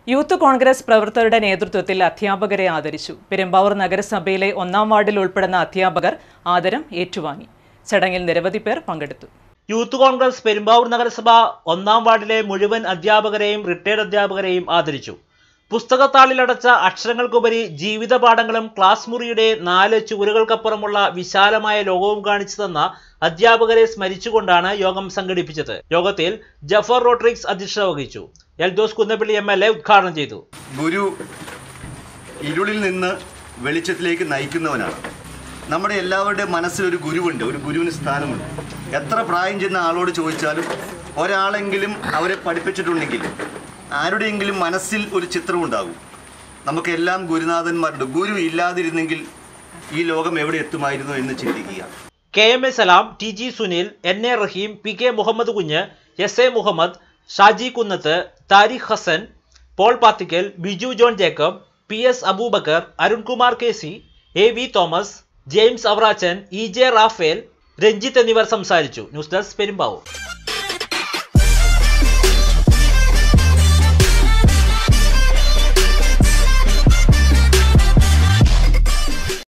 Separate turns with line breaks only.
youth Congress പ്രവർത്തകരുടെ നേതൃത്വത്തിൽ അധ്യാപകരെ ആദരിച്ചു പെരുമ്പാവൂർ നഗരസഭയിലെ ഒന്നാം വാർഡിൽ ഉൾപ്പെടുന്ന അധ്യാപകർ ആദരം ഏറ്റുവാങ്ങി ചടങ്ങിൽ നിരവധി പേർ പങ്കെടുത്തു
യൂത്ത് കോൺഗ്രസ് പെരുമ്പാവൂർ നഗരസഭ ഒന്നാം വാർഡിലെ മുഴുവൻ അധ്യാപകരെയും റിട്ടയർഡ് അധ്യാപകരെയും ആദരിച്ചു പുസ്തകത്താളിലടച്ച അക്ഷരങ്ങൾക്കുപരി ജീവിത പാഠങ്ങളും ക്ലാസ് മുറിയുടെ നാല് ചുവരുകൾക്കപ്പുറമുള്ള വിശാലമായ ലോകവും കാണിച്ചു തന്ന അധ്യാപകരെ സ്മരിച്ചുകൊണ്ടാണ് യോഗം സംഘടിപ്പിച്ചത് യോഗത്തിൽ ജഫർ റോഡ്രിക്സ് അധ്യക്ഷത വഹിച്ചു Eldhose Kunnappilly M L A ഉദ്ഘാടനം ചെയ്തു
ഗുരു ഇരുളിൽ നിന്ന് വെളിച്ചത്തിലേക്ക് നയിക്കുന്നവനാണ് നമ്മുടെ എല്ലാവരുടെ മനസ്സിൽ ഒരു ഗുരുവുണ്ട് ഒരു ഗുരുവിന് സ്ഥാനമുണ്ട് എത്ര പ്രായം ചെന്ന ആളോട് ചോദിച്ചാലും ഒരാളെങ്കിലും അവരെ പഠിപ്പിച്ചിട്ടുണ്ടെങ്കിൽ ആരുടെയെങ്കിലും മനസ്സിൽ ഒരു ചിത്രമുണ്ടാകും നമുക്കെല്ലാം ഗുരുനാഥന്മാരുണ്ട് ഗുരു ഇല്ലാതിരുന്നെങ്കിൽ ഈ ലോകം എവിടെ എത്തുമായിരുന്നു എന്ന് ചിന്തിക്കുക
K M A Salam T G Sunil N A Rahim P K Muhammad Kunju S A Muhammad Shaji Kunnath Tariq Hasan Paul Pathikkal Biju John Jacob P S Abubakar Arunkumar K C A V Thomas James Avarachan E J Raphael Ranjith എന്നിവർ സംസാരിച്ചു ന്യൂസ് ഡെസ്ക് പെരുമ്പാവൂർ